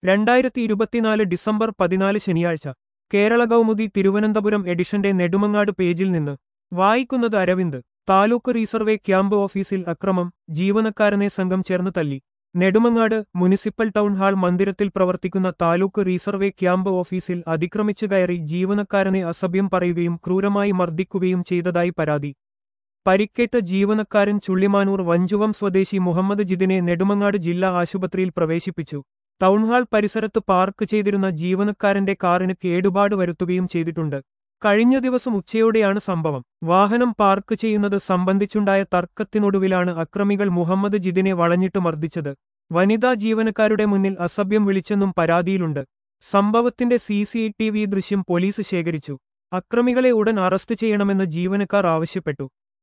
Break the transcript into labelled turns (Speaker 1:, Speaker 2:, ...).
Speaker 1: രണ്ടായിരത്തി ഇരുപത്തിനാല് ഡിസംബർ പതിനാല് ശനിയാഴ്ച കേരള കൗമുദി തിരുവനന്തപുരം എഡിഷന്റെ നെടുമങ്ങാട് പേജിൽ നിന്ന് വായിക്കുന്നത് അരവിന്ദ് താലൂക്ക് റീസർവേ ക്യാമ്പ് ഓഫീസിൽ അക്രമം ജീവനക്കാരനെ സംഘം ചേർന്ന് തല്ലി നെടുമങ്ങാട് മുനിസിപ്പൽ ടൗൺ ഹാൾ മന്ദിരത്തിൽ പ്രവർത്തിക്കുന്ന താലൂക്ക് റീസർവേ ക്യാമ്പ് ഓഫീസിൽ അതിക്രമിച്ചു കയറി ജീവനക്കാരനെ അസഭ്യം പറയുകയും ക്രൂരമായി മർദ്ദിക്കുകയും ചെയ്തതായി പരാതി പരിക്കേറ്റ ജീവനക്കാരൻ ചുള്ളിമാനൂർ വഞ്ചുവം സ്വദേശി മുഹമ്മദ് ജിദിനെ നെടുമങ്ങാട് ജില്ലാ ആശുപത്രിയിൽ പ്രവേശിപ്പിച്ചു ടൗൺഹാൾ പരിസരത്ത് പാർക്ക് ചെയ്തിരുന്ന ജീവനക്കാരന്റെ കാറിന് കേടുപാട് വരുത്തുകയും ചെയ്തിട്ടുണ്ട് കഴിഞ്ഞ ദിവസം ഉച്ചയോടെയാണ് സംഭവം വാഹനം പാർക്ക് ചെയ്യുന്നത് സംബന്ധിച്ചുണ്ടായ തർക്കത്തിനൊടുവിലാണ് അക്രമികൾ മുഹമ്മദ് ജിദിനെ വളഞ്ഞിട്ട് മർദ്ദിച്ചത് വനിതാ ജീവനക്കാരുടെ മുന്നിൽ അസഭ്യം വിളിച്ചെന്നും പരാതിയിലുണ്ട് സംഭവത്തിന്റെ സി സി ടി വി ദൃശ്യം പോലീസ് ശേഖരിച്ചു അക്രമികളെ ഉടൻ അറസ്റ്റ് ചെയ്യണമെന്ന് ജീവനക്കാർ ആവശ്യപ്പെട്ടു